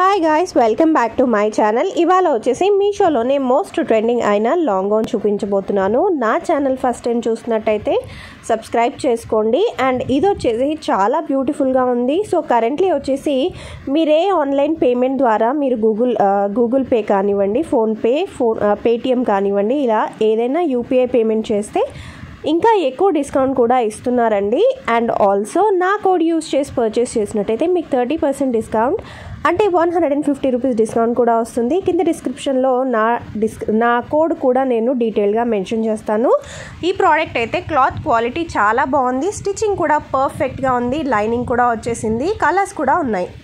hi guys welcome back to my channel ఇవాళ వచ్చేసి మీషోలోనే మోస్ట్ ట్రెండింగ్ అయిన లాంగ్ గౌన్ చూపించబోతున్నాను నా ఛానల్ ఫస్ట్ టైం చూసినట్టయితే సబ్స్క్రైబ్ చేసుకోండి అండ్ ఇది వచ్చేసి చాలా బ్యూటిఫుల్గా ఉంది సో కరెంట్లీ వచ్చేసి మీరే ఆన్లైన్ పేమెంట్ ద్వారా మీరు గూగుల్ గూగుల్ పే కానివ్వండి ఫోన్పే ఫోన్ పేటిఎం కానివ్వండి ఇలా ఏదైనా యూపీఐ పేమెంట్ చేస్తే ఇంకా ఎక్కువ డిస్కౌంట్ కూడా ఇస్తున్నారండి అండ్ ఆల్సో నా కోడ్ యూస్ చేసి పర్చేస్ చేసినట్టయితే మీకు థర్టీ పర్సెంట్ డిస్కౌంట్ అంటే one hundred and fifty rupees discount కూడా వస్తుంది కింద డిస్క్రిప్షన్లో నా డిస్ నా కోడ్ కూడా నేను డీటెయిల్గా మెన్షన్ చేస్తాను ఈ ప్రోడక్ట్ అయితే క్లాత్ క్వాలిటీ చాలా బాగుంది స్టిచ్చింగ్ కూడా పర్ఫెక్ట్గా ఉంది లైనింగ్ కూడా వచ్చేసింది కలర్స్ కూడా ఉన్నాయి